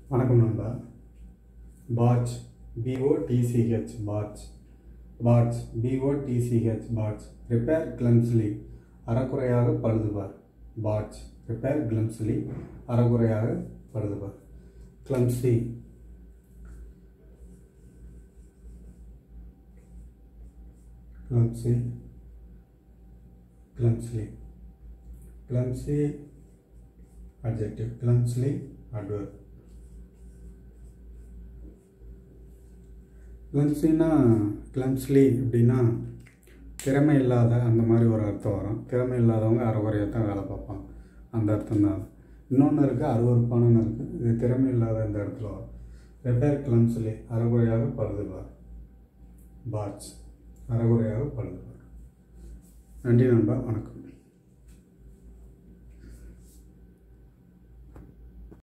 வணக்கம் நண்பா patch P O T C H patch patch P O T C H patch repair clumsily அறக்குறையாக பழுதுபார் பாட்ச் ரிப்பேர் கிளம்ஸ்லி அறக்குறையாக பழுதுபார் clumsy clumsy clumsily clumsy adjective clumsily adverb கிளம்ஸின்னா கிளம்ஸ்லி அப்படின்னா திறமை இல்லாத அந்த மாதிரி ஒரு அர்த்தம் வரும் திறமை இல்லாதவங்க அறகுறையாக தான் வேலை பார்ப்பாங்க அந்த அர்த்தம் தான் இன்னொன்று இருக்குது அருவறுப்பானன்னு இருக்குது இது திறமை இல்லாத இந்த இடத்துல வரும் ரிப்பேர் கிளம்ஸ்லி அறகுறையாக பழுதுவார் பாட்ச் அறகுறையாக பழுதுவார் நன்றி நண்பா வணக்கம்